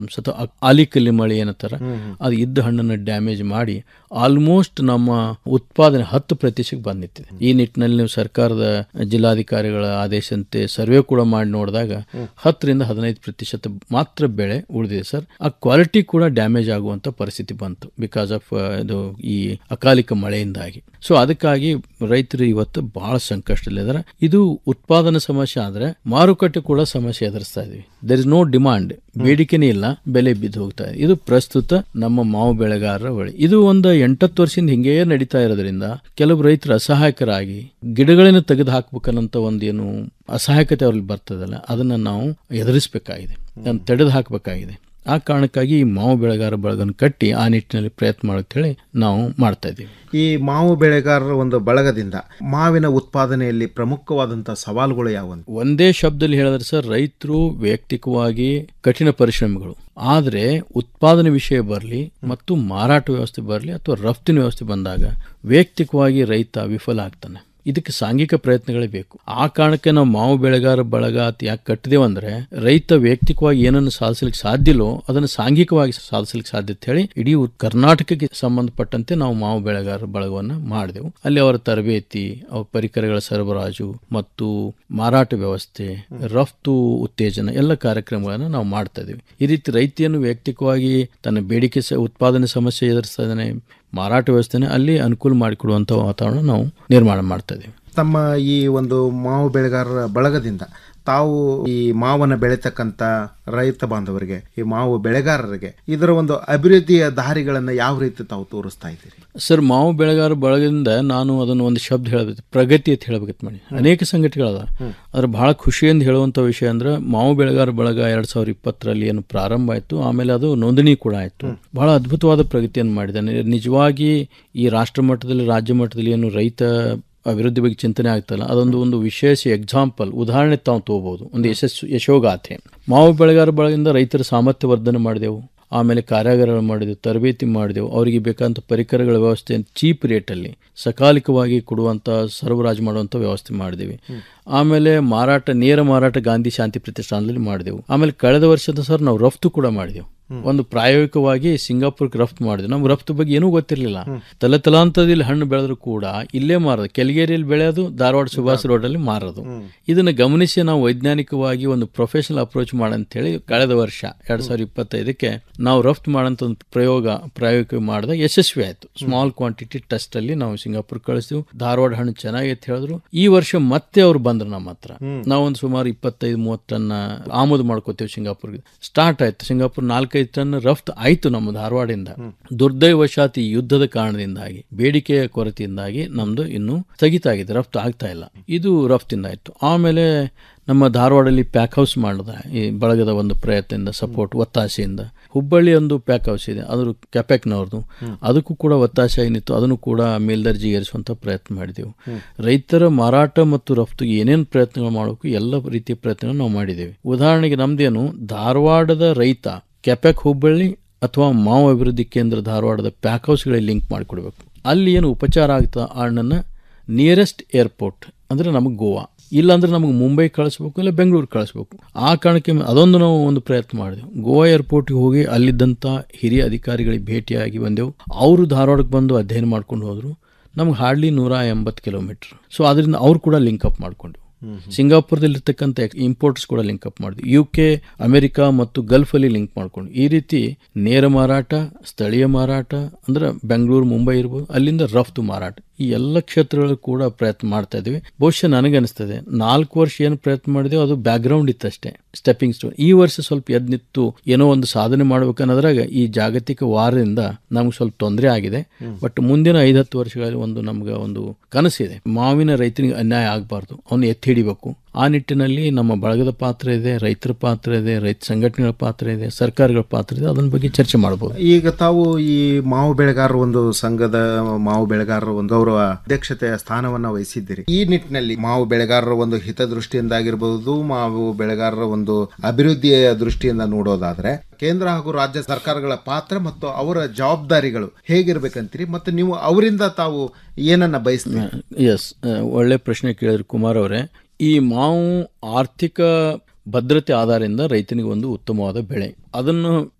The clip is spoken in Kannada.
ಸತ ಆಲಿಕಲ್ಲಿ ಮಳೆ ಏನತ್ತಾರ ಅದು ಇದ್ದ ಹಣ್ಣನ್ನು ಡ್ಯಾಮೇಜ್ ಮಾಡಿ ಆಲ್ಮೋಸ್ಟ್ ನಮ್ಮ ಉತ್ಪಾದನೆ ಹತ್ತು ಪ್ರತಿಶತಕ್ಕೆ ಬಂದ್ ನಿಂತಿದೆ ಈ ನಿಟ್ಟಿನಲ್ಲಿ ನೀವು ಸರ್ಕಾರದ ಜಿಲ್ಲಾಧಿಕಾರಿಗಳ ಆದೇಶಂತೆ ಸರ್ವೆ ಕೂಡ ಮಾಡಿ ನೋಡಿದಾಗ ಹತ್ತರಿಂದ ಹದಿನೈದು ಪ್ರತಿಶತ ಮಾತ್ರ ಬೆಳೆ ಉಳಿದಿದೆ ಸರ್ ಆ ಕ್ವಾಲಿಟಿ ಕೂಡ ಡ್ಯಾಮೇಜ್ ಆಗುವಂತ ಪರಿಸ್ಥಿತಿ ಬಂತು ಬಿಕಾಸ್ ಆಫ್ ಇದು ಈ ಅಕಾಲಿಕ ಮಳೆಯಿಂದಾಗಿ ಸೊ ಅದಕ್ಕಾಗಿ ರೈತರು ಇವತ್ತು ಬಹಳ ಸಂಕಷ್ಟದಲ್ಲಿದ್ದಾರೆ ಇದು ಉತ್ಪಾದನಾ ಸಮಸ್ಯೆ ಆದ್ರೆ ಮಾರುಕಟ್ಟೆ ಕೂಡ ಸಮಸ್ಯೆ ಎದುರಿಸ್ತಾ ಇದೀವಿ ದರ್ ಇಸ್ ನೋ ಡಿಮಾಂಡ್ ಬೇಡಿಕೆನೇ ಇಲ್ಲ ಬೆಲೆ ಬಿದ್ದು ಹೋಗ್ತಾ ಇದೆ ಇದು ಪ್ರಸ್ತುತ ನಮ್ಮ ಮಾವು ಬೆಳೆಗಾರರ ಬಳಿ ಇದು ಒಂದು ಎಂಟತ್ತು ವರ್ಷದಿಂದ ಹಿಂಗೇ ನಡೀತಾ ಇರೋದ್ರಿಂದ ಕೆಲವು ರೈತರು ಅಸಹಾಯಕರಾಗಿ ಗಿಡಗಳನ್ನು ತೆಗೆದು ಹಾಕ್ಬೇಕನ್ನಂತ ಒಂದೇನು ಅಸಹಾಯಕತೆ ಅವ್ರಲ್ಲಿ ಬರ್ತದಲ್ಲ ಅದನ್ನ ನಾವು ಎದುರಿಸಬೇಕಾಗಿದೆ ಅದನ್ನು ತೆಗೆದು ಹಾಕಬೇಕಾಗಿದೆ ಆ ಕಾರಣಕ್ಕಾಗಿ ಈ ಮಾವು ಬೆಳೆಗಾರ ಬಳಗನ್ನು ಕಟ್ಟಿ ಆ ನಿಟ್ಟಿನಲ್ಲಿ ಪ್ರಯತ್ನ ಮಾಡಕ್ಕೆ ಹೇಳಿ ನಾವು ಮಾಡ್ತಾ ಇದ್ದೀವಿ ಈ ಮಾವು ಬೆಳೆಗಾರರ ಒಂದು ಬಳಗದಿಂದ ಮಾವಿನ ಉತ್ಪಾದನೆಯಲ್ಲಿ ಪ್ರಮುಖವಾದಂತಹ ಸವಾಲುಗಳು ಯಾವಂತ ಒಂದೇ ಶಬ್ದದಲ್ಲಿ ಹೇಳಿದ್ರೆ ಸರ್ ರೈತರು ವೈಯಕ್ತಿಕವಾಗಿ ಕಠಿಣ ಪರಿಶ್ರಮಿಗಳು ಆದರೆ ಉತ್ಪಾದನೆ ವಿಷಯ ಬರಲಿ ಮತ್ತು ಮಾರಾಟ ವ್ಯವಸ್ಥೆ ಬರಲಿ ಅಥವಾ ರಫ್ತಿನ ವ್ಯವಸ್ಥೆ ಬಂದಾಗ ವೈಯಕ್ತಿಕವಾಗಿ ರೈತ ವಿಫಲ ಆಗ್ತಾನೆ ಇದಕ್ಕೆ ಸಾಂಘಿಕ ಪ್ರಯತ್ನಗಳೇ ಬೇಕು ಆ ಕಾರಣಕ್ಕೆ ನಾವು ಮಾವು ಬೆಳೆಗಾರ ಬಳಗ ಅಂತ ಯಾಕೆ ಕಟ್ಟಿದೇವಂದ್ರೆ ರೈತ ವೈಯಕ್ತಿಕವಾಗಿ ಏನನ್ನು ಸಾಧಿಸಲಿಕ್ಕೆ ಸಾಧ್ಯಲೋ ಅದನ್ನು ಸಾಂಘಿಕವಾಗಿ ಸಾಧಿಸಲಿಕ್ಕೆ ಸಾಧ್ಯ ಅಂತ ಹೇಳಿ ಇಡೀ ಉತ್- ಕರ್ನಾಟಕಕ್ಕೆ ಸಂಬಂಧಪಟ್ಟಂತೆ ನಾವು ಮಾವು ಬೆಳೆಗಾರ ಬಳಗವನ್ನು ಮಾಡಿದೆವು ಅಲ್ಲಿ ಅವರ ತರಬೇತಿ ಅವರ ಪರಿಕರಗಳ ಸರಬರಾಜು ಮತ್ತು ಮಾರಾಟ ವ್ಯವಸ್ಥೆ ರಫ್ತು ಉತ್ತೇಜನ ಎಲ್ಲ ಕಾರ್ಯಕ್ರಮಗಳನ್ನು ನಾವು ಮಾಡ್ತಾ ಇದೀವಿ ಈ ರೀತಿ ರೈತಿಯನ್ನು ವೈಯಕ್ತಿಕವಾಗಿ ತನ್ನ ಬೇಡಿಕೆ ಸ ಉತ್ಪಾದನೆ ಸಮಸ್ಯೆ ಎದುರಿಸ್ತಾ ಇದ್ದಾನೆ ಮಾರಾಟ ವ್ಯವಸ್ಥೆನೆ ಅಲ್ಲಿ ಅನುಕೂಲ ಮಾಡಿಕೊಡುವಂಥ ವಾತಾವರಣ ನಾವು ನಿರ್ಮಾಣ ಮಾಡ್ತಾ ಇದ್ದೀವಿ ತಮ್ಮ ಈ ಒಂದು ಮಾವು ಬೆಳೆಗಾರರ ಬಳಗದಿಂದ ತಾವು ಈ ಮಾವನ್ನ ಬೆಳೆತಕ್ಕಂತ ರೈತ ಬಾಂಧವರಿಗೆ ಈ ಮಾವು ಬೆಳೆಗಾರರಿಗೆ ಇದರ ಒಂದು ಅಭಿವೃದ್ಧಿಯ ದಾರಿಗಳನ್ನ ಯಾವ ರೀತಿ ತಾವು ತೋರಿಸ್ತಾ ಇದ್ದೀರಿ ಸರ್ ಮಾವು ಬೆಳೆಗಾರ ಬಳಗದಿಂದ ನಾನು ಅದನ್ನು ಒಂದು ಶಬ್ದ ಹೇಳಬೇಕು ಪ್ರಗತಿ ಅಂತ ಹೇಳಬೇಕಿತ್ತು ಮಾಡಿ ಅನೇಕ ಸಂಘಟನೆಗಳದ ಅದ್ರ ಬಹಳ ಖುಷಿಯಿಂದ ಹೇಳುವಂಥ ವಿಷಯ ಅಂದ್ರೆ ಮಾವು ಬೆಳೆಗಾರ ಬಳಗ ಎರಡ್ ಸಾವಿರದ ಇಪ್ಪತ್ತರಲ್ಲಿ ಏನು ಪ್ರಾರಂಭ ಆಯಿತು ಆಮೇಲೆ ಅದು ನೋಂದಣಿ ಕೂಡ ಆಯಿತು ಬಹಳ ಅದ್ಭುತವಾದ ಪ್ರಗತಿಯನ್ನು ಮಾಡಿದ್ದಾನೆ ನಿಜವಾಗಿ ಈ ರಾಷ್ಟ್ರ ಮಟ್ಟದಲ್ಲಿ ರಾಜ್ಯ ಮಟ್ಟದಲ್ಲಿ ಏನು ರೈತ ಅಭಿವೃದ್ಧಿ ಬಗ್ಗೆ ಚಿಂತನೆ ಆಗ್ತಲ್ಲ ಅದೊಂದು ಒಂದು ವಿಶೇಷ ಎಕ್ಸಾಂಪಲ್ ಉದಾಹರಣೆ ತಾವು ತಗೋಬಹುದು ಒಂದು ಯಶಸ್ಸು ಯಶೋಗಾಥೆ ಮಾವು ಬೆಳೆಗಾರ ಬಳಗದಿಂದ ರೈತರ ಸಾಮರ್ಥ್ಯ ವರ್ಧನೆ ಮಾಡಿದೆವು ಆಮೇಲೆ ಕಾರ್ಯಾಗಾರಗಳು ಮಾಡಿದೆವು ತರಬೇತಿ ಮಾಡಿದೆವು ಅವರಿಗೆ ಬೇಕಾದಂಥ ಪರಿಕರಗಳ ವ್ಯವಸ್ಥೆ ಚೀಪ್ ರೇಟಲ್ಲಿ ಸಕಾಲಿಕವಾಗಿ ಕೊಡುವಂಥ ಸರಬರಾಜು ಮಾಡುವಂಥ ವ್ಯವಸ್ಥೆ ಮಾಡಿದೆವು ಆಮೇಲೆ ಮಾರಾಟ ನೇರ ಮಾರಾಟ ಗಾಂಧಿ ಶಾಂತಿ ಪ್ರತಿಷ್ಠಾನದಲ್ಲಿ ಮಾಡಿದೆವು ಆಮೇಲೆ ಕಳೆದ ವರ್ಷದ ಸರ್ ನಾವು ರಫ್ತು ಕೂಡ ಮಾಡಿದೆವು ಒಂದು ಪ್ರಾಯೋಗಿಕವಾಗಿ ಸಿಂಗಾಪುರ್ಗೆ ರಫ್ತು ಮಾಡಿದ್ವಿ ನಮ್ಗೆ ರಫ್ತು ಬಗ್ಗೆ ಏನೂ ಗೊತ್ತಿರಲಿಲ್ಲ ತಲೆ ತಲಾಂತರದಲ್ಲಿ ಹಣ್ಣು ಬೆಳೆದ್ರು ಕೂಡ ಇಲ್ಲೇ ಮಾರೋದು ಕೆಳಗೇರಿಯಲ್ಲಿ ಬೆಳೆಯೋದು ಧಾರವಾಡ ಸುಭಾಷ್ ರೋಡಲ್ಲಿ ಮಾರೋದು ಇದನ್ನ ಗಮನಿಸಿ ನಾವು ವೈಜ್ಞಾನಿಕವಾಗಿ ಒಂದು ಪ್ರೊಫೆಷನಲ್ ಅಪ್ರೋಚ್ ಮಾಡಂತೇಳಿ ಕಳೆದ ವರ್ಷ ಎರಡ್ ಸಾವಿರದ ಇಪ್ಪತ್ತೈದಕ್ಕೆ ನಾವು ರಫ್ತು ಮಾಡೋಂಥ ಒಂದು ಪ್ರಯೋಗ ಪ್ರಾಯೋಗಿಕ ಮಾಡಿದಾಗ ಯಶಸ್ವಿ ಆಯ್ತು ಸ್ಮಾಲ್ ಕ್ವಾಂಟಿಟಿ ಟೆಸ್ಟ್ ಅಲ್ಲಿ ನಾವು ಸಿಂಗಾಪುರ್ ಕಳಿಸಿದ್ವು ಧಾರವಾಡ ಹಣ್ಣು ಚೆನ್ನಾಗೈತೆ ಹೇಳಿದ್ರು ಈ ವರ್ಷ ಮತ್ತೆ ಅವ್ರು ಬಂದ್ರು ನಮ್ಮ ಹತ್ರ ನಾವೊಂದು ಸುಮಾರು ಇಪ್ಪತ್ತೈದು ಮೂವತ್ತು ಟನ್ ಆಮದು ಮಾಡ್ಕೋತೇವೆ ಸಿಂಗಾಪುರ್ಗೆ ಸ್ಟಾರ್ಟ್ ಆಯ್ತು ಸಿಂಗಾಪುರ್ ನಾಲ್ಕೈದು ಟನ್ ರಫ್ತು ಆಯ್ತು ನಮ್ಮ ಧಾರವಾಡದಿಂದ ದುರ್ದೈವಶಾತ್ ಈ ಯುದ್ಧದ ಕಾರಣದಿಂದಾಗಿ ಬೇಡಿಕೆಯ ಕೊರತೆಯಿಂದಾಗಿ ನಮ್ದು ಇನ್ನು ಸ್ಥಗಿತ ಆಗಿದೆ ರಫ್ತು ಆಗ್ತಾ ಇಲ್ಲ ಇದು ರಫ್ತಿಂದ ಆಯ್ತು ಆಮೇಲೆ ನಮ್ಮ ಧಾರವಾಡಲ್ಲಿ ಪ್ಯಾಕ್ ಹೌಸ್ ಮಾಡಿದ ಈ ಬಳಗದ ಒಂದು ಪ್ರಯತ್ನದಿಂದ ಸಪೋರ್ಟ್ ಒತ್ತಾಸೆಯಿಂದ ಹುಬ್ಬಳ್ಳಿ ಒಂದು ಪ್ಯಾಕ್ ಹೌಸ್ ಇದೆ ಅದ್ರ ಕೆಪೆಕ್ನವ್ರದ್ದು ಅದಕ್ಕೂ ಕೂಡ ಒತ್ತಾಸೆ ಏನಿತ್ತು ಅದನ್ನು ಕೂಡ ಮೇಲ್ದರ್ಜೆಗೆ ಏರಿಸುವಂತ ಪ್ರಯತ್ನ ಮಾಡಿದೆವು ರೈತರ ಮಾರಾಟ ಮತ್ತು ರಫ್ತಿಗೆ ಏನೇನು ಪ್ರಯತ್ನಗಳು ಮಾಡಬೇಕು ಎಲ್ಲ ರೀತಿಯ ಪ್ರಯತ್ನ ನಾವು ಮಾಡಿದ್ದೇವೆ ಉದಾಹರಣೆಗೆ ನಮ್ದೇನು ಧಾರವಾಡದ ರೈತ ಕೆಪೆಕ್ ಹುಬ್ಬಳ್ಳಿ ಅಥವಾ ಮಾವು ಅಭಿವೃದ್ಧಿ ಕೇಂದ್ರ ಧಾರವಾಡದ ಪ್ಯಾಕ್ ಹೌಸ್ಗಳಿಗೆ ಲಿಂಕ್ ಮಾಡಿಕೊಡ್ಬೇಕು ಅಲ್ಲಿ ಏನು ಉಪಚಾರ ಆಗ್ತಾ ಆ ಹಣ್ಣನ್ನು ನಿಯರೆಸ್ಟ್ ಏರ್ಪೋರ್ಟ್ ಅಂದರೆ ನಮಗೆ ಗೋವಾ ಇಲ್ಲಾಂದ್ರೆ ನಮಗೆ ಮುಂಬೈ ಕಳಿಸ್ಬೇಕು ಇಲ್ಲ ಬೆಂಗಳೂರು ಕಳಿಸ್ಬೇಕು ಆ ಕಾರಣಕ್ಕೆ ಅದೊಂದು ನಾವು ಒಂದು ಪ್ರಯತ್ನ ಮಾಡಿದೆವು ಗೋವಾ ಏರ್ಪೋರ್ಟ್ಗೆ ಹೋಗಿ ಅಲ್ಲಿದ್ದಂಥ ಹಿರಿಯ ಅಧಿಕಾರಿಗಳಿಗೆ ಭೇಟಿಯಾಗಿ ಬಂದೆವು ಅವರು ಧಾರವಾಡಕ್ಕೆ ಬಂದು ಅಧ್ಯಯನ ಮಾಡ್ಕೊಂಡು ಹೋದರು ನಮ್ಗೆ ಹಾರ್ಡ್ಲಿ ನೂರ ಎಂಬತ್ತು ಕಿಲೋಮೀಟ್ರ್ ಸೊ ಅದರಿಂದ ಅವ್ರು ಕೂಡ ಲಿಂಕ್ ಅಪ್ ಮಾಡ್ಕೊಂಡ್ರು ಸಿಂಗಾಪುರದಲ್ಲಿರ್ತಕ್ಕಂಥ ಇಂಪೋರ್ಟ್ಸ್ ಕೂಡ ಲಿಂಕ್ ಅಪ್ ಮಾಡಿದ್ವಿ ಯು ಕೆ ಅಮೆರಿಕ ಮತ್ತು ಗಲ್ಫ್ ಅಲ್ಲಿ ಲಿಂಕ್ ಮಾಡ್ಕೊಂಡು ಈ ರೀತಿ ನೇರ ಮಾರಾಟ ಸ್ಥಳೀಯ ಮಾರಾಟ ಅಂದ್ರೆ ಬೆಂಗಳೂರು ಮುಂಬೈ ಇರ್ಬೋದು ಅಲ್ಲಿಂದ ರಫ್ತು ಮಾರಾಟ ಈ ಎಲ್ಲ ಕ್ಷೇತ್ರಗಳು ಕೂಡ ಪ್ರಯತ್ನ ಮಾಡ್ತಾ ಇದೀವಿ ಬಹುಶಃ ನನಗನ್ನಿಸ್ತದೆ ನಾಲ್ಕು ವರ್ಷ ಏನು ಪ್ರಯತ್ನ ಮಾಡಿದೆವು ಅದು ಬ್ಯಾಕ್ ಗ್ರೌಂಡ್ ಇತ್ತಷ್ಟೇ ಸ್ಟೆಪ್ಪಿಂಗ್ ಸ್ಟೋನ್ ಈ ವರ್ಷ ಸ್ವಲ್ಪ ಎದ್ ನಿಂತು ಏನೋ ಒಂದು ಸಾಧನೆ ಮಾಡ್ಬೇಕನ್ನೋದ್ರಾಗ ಈ ಜಾಗತಿಕ ವಾರದಿಂದ ನಮ್ಗೆ ಸ್ವಲ್ಪ ತೊಂದರೆ ಆಗಿದೆ ಬಟ್ ಮುಂದಿನ ಐದತ್ತು ವರ್ಷಗಳಲ್ಲಿ ಒಂದು ನಮ್ಗೆ ಒಂದು ಕನಸಿದೆ ಮಾವಿನ ರೈತನಿಗೆ ಅನ್ಯಾಯ ಆಗಬಾರ್ದು ಅವನು ಎತ್ತಿ ಹಿಡಿಬೇಕು ಆ ನಿಟ್ಟಿನಲ್ಲಿ ನಮ್ಮ ಬಳಗದ ಪಾತ್ರ ಇದೆ ರೈತರ ಪಾತ್ರ ಇದೆ ರೈತ ಸಂಘಟನೆಗಳ ಪಾತ್ರ ಇದೆ ಸರ್ಕಾರಗಳ ಪಾತ್ರ ಇದೆ ಅದನ್ನ ಬಗ್ಗೆ ಚರ್ಚೆ ಮಾಡಬಹುದು ಈಗ ತಾವು ಈ ಮಾವು ಬೆಳೆಗಾರರ ಒಂದು ಸಂಘದ ಮಾವು ಬೆಳೆಗಾರರ ಒಂದು ಗೌರವ ಅಧ್ಯಕ್ಷತೆಯ ಸ್ಥಾನವನ್ನ ವಹಿಸಿದ್ದೀರಿ ಈ ನಿಟ್ಟಿನಲ್ಲಿ ಮಾವು ಬೆಳೆಗಾರರ ಒಂದು ಹಿತದೃಷ್ಟಿಯಿಂದಾಗಿರ್ಬಹುದು ಮಾವು ಬೆಳೆಗಾರರ ಒಂದು ಅಭಿವೃದ್ಧಿಯ ದೃಷ್ಟಿಯಿಂದ ನೋಡೋದಾದ್ರೆ ಕೇಂದ್ರ ಹಾಗೂ ರಾಜ್ಯ ಸರ್ಕಾರಗಳ ಪಾತ್ರ ಮತ್ತು ಅವರ ಜವಾಬ್ದಾರಿಗಳು ಹೇಗಿರ್ಬೇಕಂತೀರಿ ಮತ್ತು ನೀವು ಅವರಿಂದ ತಾವು ಏನನ್ನ ಬಯಸ್ತೀರಿ ಎಸ್ ಒಳ್ಳೆ ಪ್ರಶ್ನೆ ಕೇಳಿದ್ರು ಕುಮಾರ್ ಅವರೇ ಈ ಮಾವು ಆರ್ಥಿಕ ಭದ್ರತೆ ಆಧಾರದಿಂದ ರೈತನಿಗೆ ಒಂದು ಉತ್ತಮವಾದ ಬೆಳೆ ಅದನ್ನು